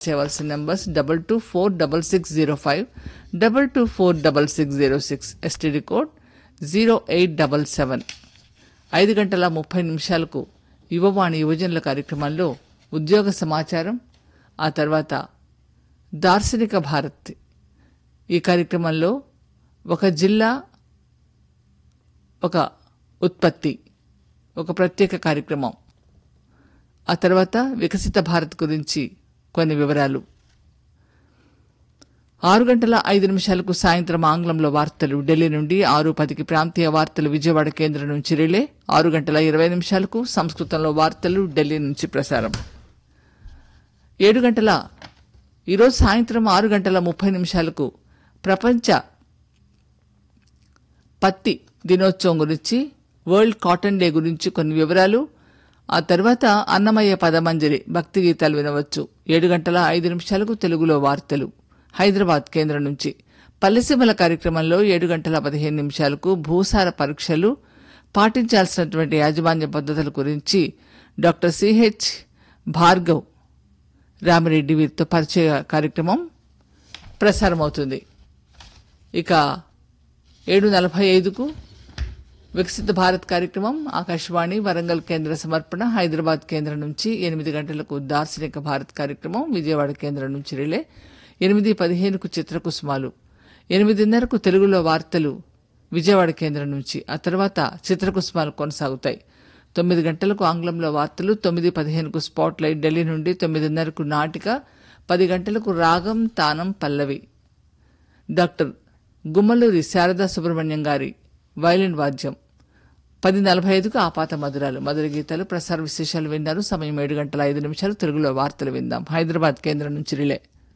చేయవలసిన numbers double two four double six zero five double two four double six zero six STD code zero eight double seven ఐదు గంటల ముప్పై నిమిషాలకు యువవాణి యువజనుల కార్యక్రమంలో ఉద్యోగ సమాచారం ఆ తర్వాత దార్శనిక భారత్ ఈ కార్యక్రమంలో ఒక జిల్లా ఒక ఉత్పత్తి ఒక ప్రత్యేక కార్యక్రమం ఆ తర్వాత వికసిత భారత్ గురించి కొన్ని వివరాలు ఆరు గంటల ఐదు నిమిషాలకు సాయంత్రం ఆంగ్లంలో వార్తలు ఢిల్లీ నుండి ఆరు పదికి ప్రాంతీయ వార్తలు విజయవాడ కేంద్రం నుంచి రిలే ఆరు గంటల ఇరవై నిమిషాలకు సంస్కృతంలో వార్తలు ఢిల్లీ నుంచి ప్రసారం ఏడు గంటల ఈరోజు సాయంత్రం ఆరు గంటల ముప్పై నిమిషాలకు ప్రపంచ పత్తి దినోత్సవం గురించి వరల్డ్ కాటన్ డే గురించి కొన్ని వివరాలు ఆ తర్వాత అన్నమయ్య పదమంజరి భక్తి గీతాలు వినవచ్చు ఏడు గంటల ఐదు నిమిషాలకు తెలుగులో వార్తలు హైదరాబాద్ కేంద్రం నుంచి పల్లెసీమల కార్యక్రమంలో ఏడు గంటల పదిహేను నిమిషాలకు భూసార పరీక్షలు పాటించాల్సినటువంటి యాజమాన్య పద్ధతుల గురించి డాక్టర్ సిహెచ్ భార్గవ్ రామిరెడ్డి వీరితో పరిచయ కార్యక్రమం ప్రసారమవుతుంది ఇక ఏడు నలభై ఐదుకు వికసిత భారత్ కార్యక్రమం ఆకాశవాణి వరంగల్ కేంద్ర సమర్పణ హైదరాబాద్ కేంద్రం నుంచి ఎనిమిది గంటలకు దార్శనిక భారత్ కార్యక్రమం విజయవాడ కేంద్రం నుంచి రిలే ఎనిమిది పదిహేనుకు చిత్రకుసుమాలు ఎనిమిదిన్నరకు తెలుగులో వార్తలు విజయవాడ కేంద్రం నుంచి ఆ తర్వాత చిత్రకుసుమాలు కొనసాగుతాయి తొమ్మిది గంటలకు ఆంగ్లంలో వార్తలు తొమ్మిది పదిహేనుకు స్పాట్ లైట్ ఢిల్లీ నుండి తొమ్మిదిన్నరకు నాటిక పది గంటలకు రాగం తానం పల్లవి డాక్టర్ గుమ్మలూరి శారదా సుబ్రహ్మణ్యం గారి వైలిన్ వాద్యం పది నలభై ఐదుకు ఆపాత మధురాలు మధుర గీతాలు ప్రసార విశేషాలు విన్నారు సమయం ఏడు గంటల ఐదు నిమిషాలు తెలుగులో వార్తలు విందాం హైదరాబాద్ కేంద్రం నుంచి రిలే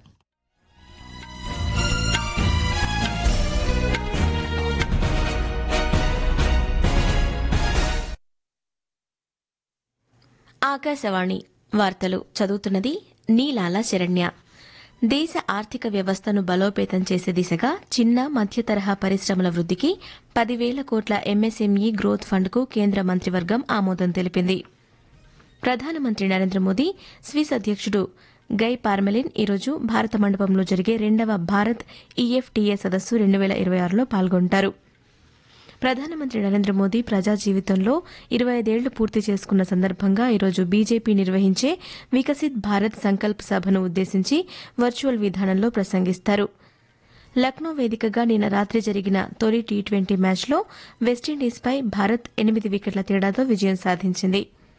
ఆకాశవాణి వార్తలు చదువుతున్నది నీలాల శరణ్య దేశ ఆర్థిక వ్యవస్థను బలోపేతం చేసే దిశగా చిన్న మధ్య తరహా పరిశ్రమల వృద్దికి పదివేల కోట్ల ఎంఎస్ఎంఈ గ్రోత్ ఫండ్కు కేంద్ర మంత్రివర్గం ఆమోదం తెలిపింది ప్రధానమంత్రి నరేంద్ర మోదీ స్విస్ అధ్యక్షుడు గై పార్మెలిన్ ఈరోజు భారత మండపంలో జరిగే రెండవ భారత్ ఈఎఫ్టీఏ సదస్సు రెండు వేల ఇరవై ఆరులో పాల్గొంటారు ప్రధానమంత్రి నరేంద్ర మోదీ ప్రజా జీవితంలో ఇరవై ఐదేళ్లు పూర్తి చేసుకున్న సందర్భంగా ఈరోజు బీజేపీ నిర్వహించే వికసిత్ భారత్ సంకల్ప్ సభను ఉద్దేశించి వర్చువల్ విధానంలో ప్రసంగిస్తారు లక్నో వేదికగా నిన్న రాత్రి జరిగిన తొలి టీ ట్వంటీ మ్యాచ్లో వెస్టిండీస్పై భారత్ ఎనిమిది వికెట్ల తేడాతో విజయం సాధించింది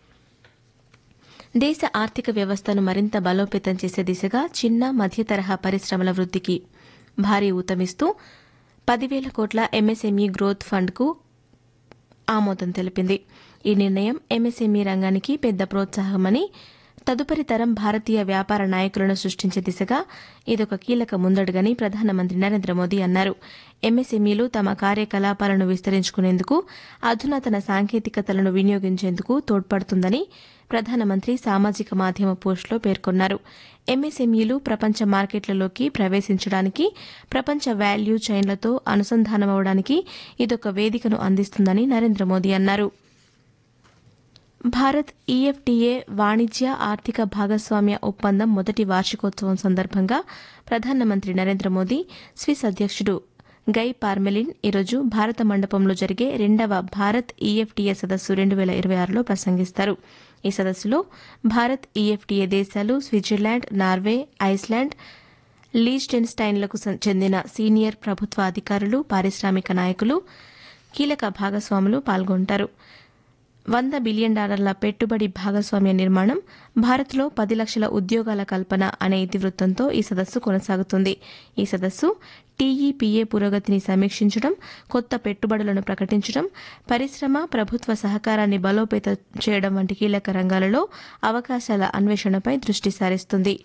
దేశ ఆర్థిక వ్యవస్థను మరింత బలోపేతం చేసే దిశగా చిన్న మధ్య తరహా పరిశ్రమల వృద్దికి భారీ ఊతమిస్తూ పదివేల కోట్ల ఎంఎస్ఎంఈ గ్రోత్ ఫండ్కు ఆమోదం తెలిపింది ఈ నిర్ణయం ఎంఎస్ఎంఈ రంగానికి పెద్ద ప్రోత్సాహమని తదుపరి తరం భారతీయ వ్యాపార నాయకులను సృష్టించే దిశగా ఇదొక కీలక ముందడుగని ప్రధానమంత్రి నరేంద్ర మోదీ అన్నారు ఎంఎస్ఎంఈలు తమ కార్యకలాపాలను విస్తరించుకునేందుకు అధునాతన సాంకేతికతలను వినియోగించేందుకు తోడ్పడుతుందని ప్రధానమంత్రి సామాజిక మాధ్యమ పోస్టులో పేర్కొన్నారు ఎంఎస్ఎంఈలు ప్రపంచ మార్కెట్లలోకి ప్రవేశించడానికి ప్రపంచ వాల్యూ చైన్లతో అనుసంధానమవడానికి ఇదొక వేదికను అందిస్తుందని నరేంద్ర మోదీ అన్నారు భారత్ ఈఎఫ్టీఏ వాణిజ్య ఆర్థిక భాగస్వామ్య ఒప్పందం మొదటి వార్షికోత్సవం సందర్భంగా ప్రధానమంత్రి నరేంద్ర మోదీ స్విస్ అధ్యక్షుడు గై పార్మెలిన్ ఈరోజు భారత మండపంలో జరిగే రెండవ భారత్ ఈఎఫ్టీఏ సదస్సు రెండు వేల ఇరవై ఆరులో ప్రసంగిస్తారు ఈ సదస్సులో భారత్ ఈఎఫ్టీఏ దేశాలు స్విట్జర్లాండ్ నార్వే ఐస్లాండ్ లీస్టెన్స్టైన్లకు చెందిన సీనియర్ ప్రభుత్వ అధికారులు పారిశ్రామిక నాయకులు కీలక భాగస్వాములు పాల్గొంటారు వంద బిలియన్ డాలర్ల పెట్టుబడి భాగస్వామ్య నిర్మాణం భారత్లో పది లక్షల ఉద్యోగాల కల్పన అనే ఇతివృత్తంతో ఈ సదస్సు కొనసాగుతుంది ఈ సదస్సు టీఈపీఏ పురోగతిని సమీక్షించడం కొత్త పెట్టుబడులను ప్రకటించడం పరిశ్రమ ప్రభుత్వ సహకారాన్ని బలోపేతం చేయడం వంటి కీలక రంగాలలో అవకాశాల అన్వేషణపై దృష్టి సారిస్తుంది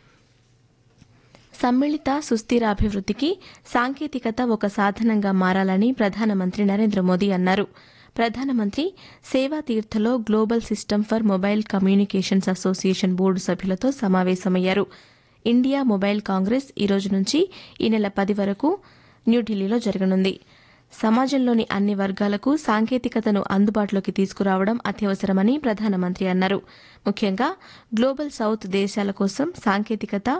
సమ్మిళిత సుస్థిర అభివృద్దికి సాంకేతికత ఒక సాధనంగా మారాలని ప్రధానమంత్రి నరేంద్ర మోదీ అన్నారు ప్రధానమంత్రి సేవా తీర్థలో global system for mobile communications association board సభ్యులతో సమావేశమయ్యారు ఇండియా మొబైల్ కాంగ్రెస్ ఈ రోజు నుంచి ఈ నెల పది వరకు న్యూఢిల్లీలో జరగనుంది సమాజంలోని అన్ని వర్గాలకు సాంకేతికతను అందుబాటులోకి తీసుకురావడం అత్యవసరమని ప్రధానమంత్రి అన్నారు ముఖ్యంగా గ్లోబల్ సౌత్ దేశాల కోసం సాంకేతికత